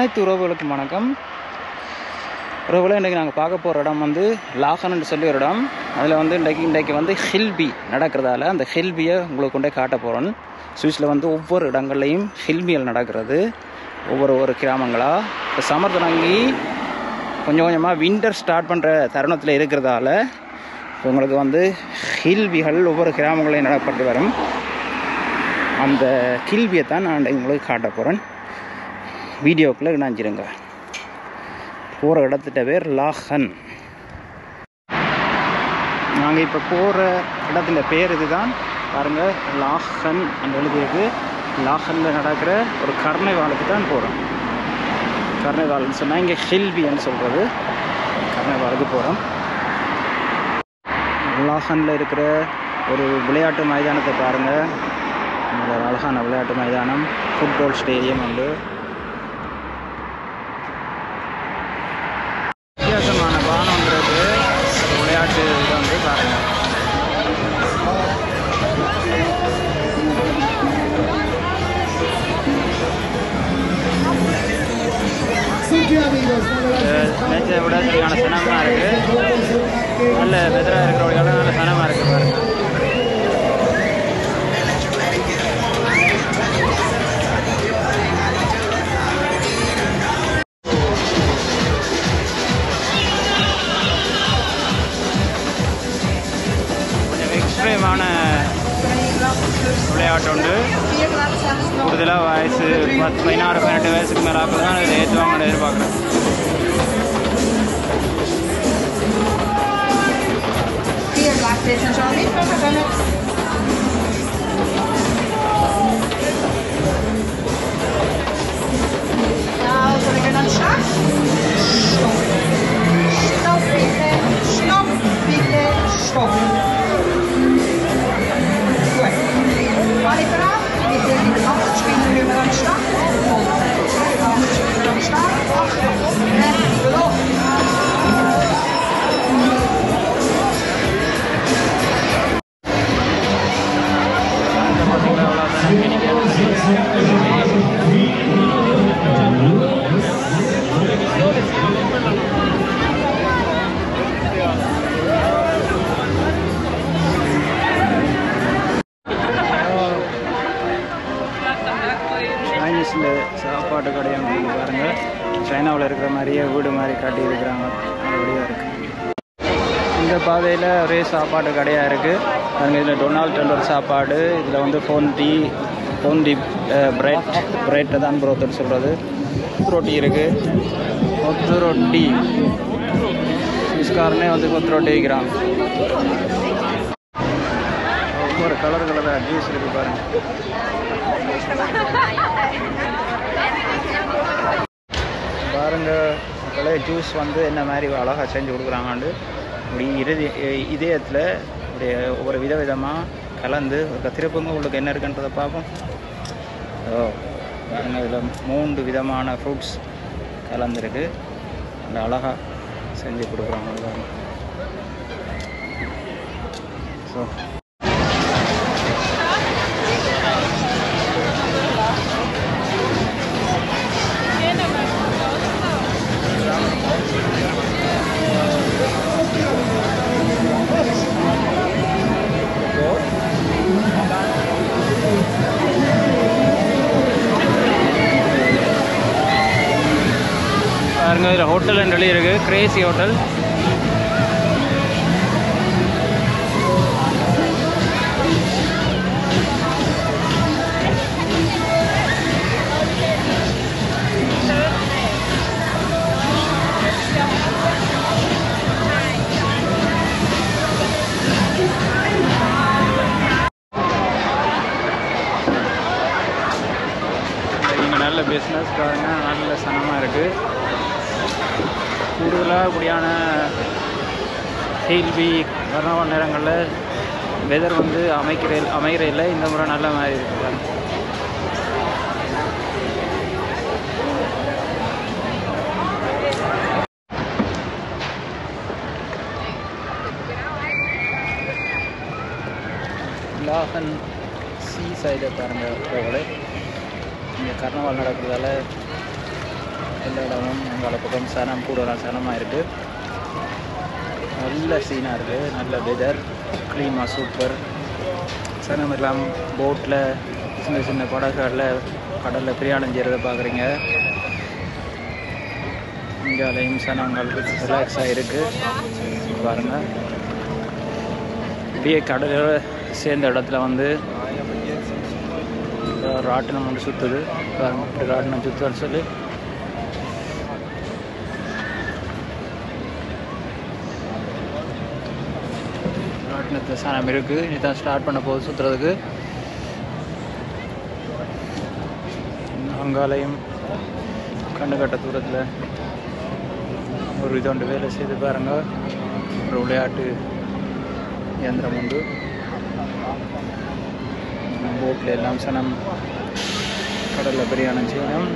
அனைத்து உறவுகளுக்கும் வணக்கம் உறவுகளை இன்றைக்கி நாங்கள் பார்க்க போகிற இடம் வந்து லாகன்னு சொல்லி ஒரு இடம் அதில் வந்து இன்றைக்கு இன்றைக்கு வந்து ஹில்பி நடக்கிறதால அந்த ஹில்பியை உங்களுக்கு கொண்டே காட்ட போகிறோம் சுவிஸில் வந்து ஒவ்வொரு இடங்கள்லையும் ஹில்பியல் நடக்கிறது ஒவ்வொரு ஒரு கிராமங்களாக இப்போ சமர் தொடங்கி கொஞ்சம் கொஞ்சமாக வின்டர் ஸ்டார்ட் பண்ணுற தருணத்தில் இருக்கிறதால இப்போ உங்களுக்கு வந்து ஹில்பிகள் ஒவ்வொரு கிராமங்களையும் நடப்பட்டு வரும் அந்த கில்வியை தான் நான் இன்றைக்கு உங்களுக்கு காட்ட போகிறேன் வீடியோக்குள்ளே இணைஞ்சிருங்க போகிற இடத்துட்ட பேர் லாஹன் நாங்கள் இப்போ போகிற இடத்துல பேர் இதுதான் பாருங்கள் லாஹன் அந்த எழுதியிருக்கு லாஹனில் நடக்கிற ஒரு கர்ணைவாளுக்கு தான் போகிறோம் கர்ணைவால்னு சொன்னால் இங்கே ஹில்வின்னு சொல்கிறது கர்ணைவாலுக்கு போகிறோம் லாஹனில் இருக்கிற ஒரு விளையாட்டு மைதானத்தை பாருங்கள் நல்ல ஒரு அழகான விளையாட்டு மைதானம் ஃபுட்பால் ஸ்டேடியம் உண்டு வித்தியாசமான பானம் இருக்கு விளையாட்டு இது வந்து பாருங்க நேற்றை விட சரியான சனமாக இருக்கு நல்ல வெதராக இருக்கிற இடம் நல்ல சனமாக இருக்கு பாருங்க கொஞ்சம் எக்ஸ்ட்ரீமான விளையாட்டு உண்டு கூடுதலாக வயசு பத்து பதினாறு பதினெட்டு வயசுக்கு மேலே ஆக்கள் தான் இதை ஏற்றுவாங்கன்னு எதிர்பார்க்குறேன் Vier Blackface and Charlie. Perfect. Nou, zal ik er dan start? Stop. Stop, Pieter. Stop, Pieter. Stop. Goed. Ga ik eraf? Pieter in de afgeschieten nu maar aan de start. Afgeschieten aan de start. Achter. En beloofd. பார்த்தீங்களா அவ்வளோதான் எண்ணிக்கை சைனீஸில் சாப்பாட்டு கடையை வந்து பாருங்கள் சைனாவில் இருக்கிற மாதிரியே வீடு மாதிரி காட்டி இருக்கிறாங்க நல்லபடியாக இருக்குது இந்த பாதையில் ஒரே சாப்பாடு கடையாக இருக்குது பாருங்கள் இதில் டொனால்ட் ட்ரம்ப் ஒரு சாப்பாடு இதில் வந்து ஃபோன்டி ஃபோன்டி பிரெட் பிரெட்டை தான் புரோத்தர் சொல்கிறது ரொட்டி இருக்குது கொத்து ரொட்டி சுவிஸ்காரனே வந்து கொத்து ரொட்டி வைக்கிறாங்க ஒவ்வொரு கலர் கலராக ஜூஸ் இருக்குது பாருங்கள் பாருங்க மக்களே ஜூஸ் வந்து என்ன மாதிரி அழகாக செஞ்சு கொடுக்குறாங்கன்னு இப்படி இறுதி இதயத்தில் இப்படி ஒவ்வொரு வித விதமாக கலந்து ஒரு திருப்பங்க உங்களுக்கு என்ன இருக்குன்றதை பார்ப்போம் ஓ பாருங்க இதில் மூன்று விதமான ஃப்ரூட்ஸ் கலந்துருக்கு அந்த அழகாக செஞ்சு கொடுக்குறாங்க பாருங்க ஸோ பாருங்க இதில் ஹோட்டல் சொல்லி இருக்கு கிரேசி ஹோட்டல் இங்கே நல்ல பிஸ்னஸ்காரங்க நல்ல சனமாக இருக்குது கூடுதலாக இப்படியான கேள்வி கர்நாவல் நேரங்களில் வெதர் வந்து அமைக்கிற அமைகிற இல்லை இந்த முறை நல்ல மாதிரி இருக்குது லாகன் சீ சைடை பாருங்கள் உறவுகளே இங்கே கர்நாவால் நடக்கிறதால எல்லா இடமும் அங்கால பக்கம் சனம் கூடுதலாக சனமாக இருக்குது நல்ல சீனாக இருக்குது நல்ல வெதர் க்ளீமா சூப்பர் சனம் எல்லாம் போட்டில் சின்ன சின்ன படகுகளில் கடலில் பிரயாணம் செய்கிறத பார்க்குறீங்க இங்காலையும் சனங்கள் ரிலாக்ஸாக இருக்குது பாருங்கள் இப்படியே கடலோட சேர்ந்த இடத்துல வந்து ராட்டினம் வந்து சுற்றுது பாருங்க இப்படி ராட்டினம் சுற்றுன்னு சொல்லி ராட்டினத்தில் சாணம் இருக்குது இனி தான் ஸ்டார்ட் பண்ண போகுது சுற்றுறதுக்கு அங்காலையும் கண்ணு கட்ட தூரத்தில் ஒரு இதோண்டு வேலை செய்து பாருங்க ஒரு விளையாட்டு இயந்திரம் உண்டு போட்டில் எல்லாம் சனம் கடலில் பிரயாணம் செய்யணும்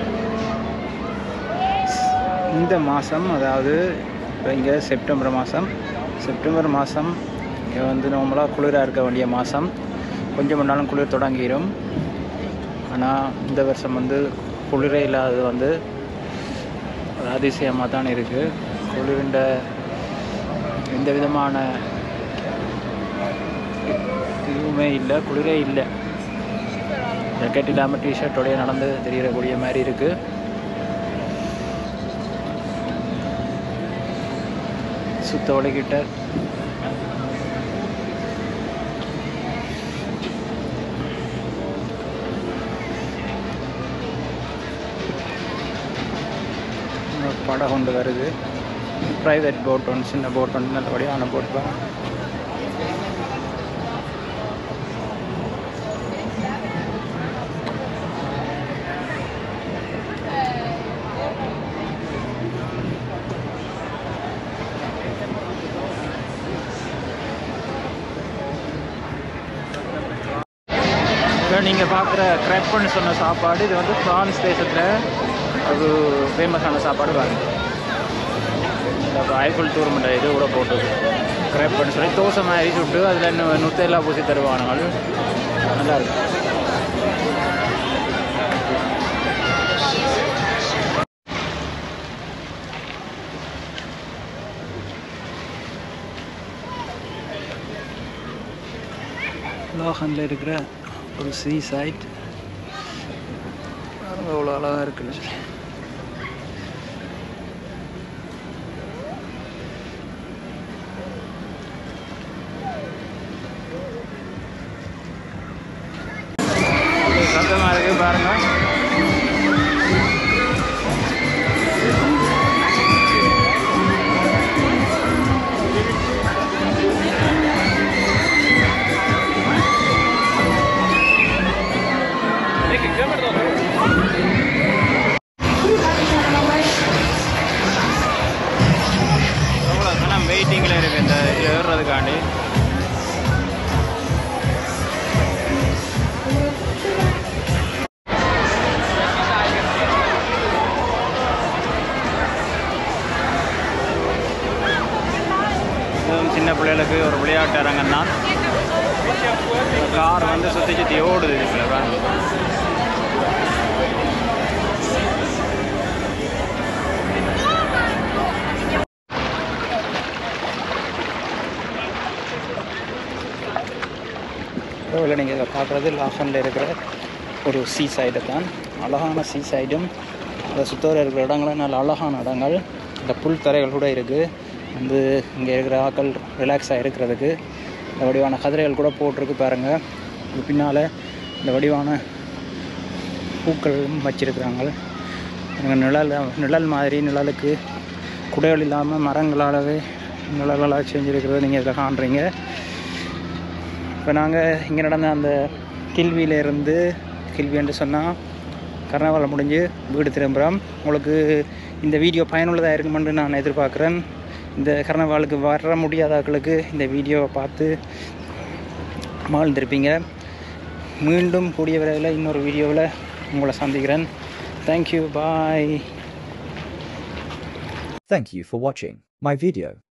இந்த மாதம் அதாவது இப்போ இங்கே செப்டம்பர் மாதம் செப்டம்பர் மாதம் இங்கே வந்து நார்மலாக குளிராக இருக்க வேண்டிய மாதம் கொஞ்சம் முன்னாலும் குளிர் தொடங்கிடும் ஆனால் இந்த வருஷம் வந்து குளிரே இல்லாதது வந்து ஒரு அதிசயமாக தான் இருக்குது குளிர்ந்த எந்த விதமான இதுவுமே இல்லை குளிரே இல்லை ஜக்கெட் இல்லாமல் டிஷர்ட்டோடய நடந்து தெரியக்கூடிய மாதிரி இருக்குது சுத்த ஒலைக்கிட்ட படம் கொண்டு வருது ப்ரைவேட் போட் ஒன்று சின்ன போட் ஒன்று நல்லபடியான போட் தான் இப்போ நீங்கள் பார்க்குற க்ரெப்னு சொன்ன சாப்பாடு இது வந்து ஃப்ரான்ஸ் தேசத்தில் ஒரு ஃபேமஸான சாப்பாடு பாருங்க இந்த ஐஃபில் டூர்மெண்ட் இது கூட போட்டு க்ரெப்னு சொல்லி தோசை மாதிரி சுட்டு அதில் இன்னும் நுத்தையெல்லாம் பூசி தருவானுங்க நல்லா இருக்கும் லோகனில் இருக்கிற ஒரு சீ சைட் அவ்வளோ அழகாக இருக்குன்னு சொல்லி சத்தமாக இருக்கு பாருங்க எவ்வளோ கணம் வெயிட்டிங்கில் இருக்குது இந்த இது ஏறுறதுக்காண்டி இதுவும் சின்ன பிள்ளைகளுக்கு ஒரு விளையாட்டு அரங்கம் தான் கார் வந்து சுற்றி சுற்றி ஓடுது இதுக்குள்ள பாருங்க. இல்லை நீங்கள் இதை பார்க்குறது லாஃபனில் இருக்கிற ஒரு சீ சைடு தான் அழகான சீ சைடும் அதை சுத்தவர இருக்கிற இடங்களும் நல்ல அழகான இடங்கள் இந்த புல் தரைகள் கூட இருக்குது வந்து இங்கே இருக்கிற ஆக்கள் ரிலாக்ஸாக இருக்கிறதுக்கு இந்த வடிவான கதிரைகள் கூட போட்டிருக்கு பாருங்கள் இது பின்னால் இந்த வடிவான பூக்களும் வச்சிருக்கிறாங்க அங்கே நிழல் நிழல் மாதிரி நிழலுக்கு குடைகள் இல்லாமல் மரங்களாலவே நிழலாக செஞ்சுருக்கிறத நீங்கள் இதில் காண்றீங்க இப்போ நாங்கள் இங்கே நடந்த அந்த கில்வியிலேருந்து கில்வி என்று சொன்னால் கர்நாவலம் முடிஞ்சு வீடு திரும்புகிறோம் உங்களுக்கு இந்த வீடியோ பயனுள்ளதாக இருக்குமென்று நான் எதிர்பார்க்குறேன் இந்த கர்நாவாலுக்கு வர முடியாதாக்களுக்கு இந்த வீடியோவை பார்த்து மாழ்ந்திருப்பீங்க மீண்டும் கூடிய விரைவில் இன்னொரு வீடியோவில் உங்களை சந்திக்கிறேன் thank you bye Thank you for watching my video.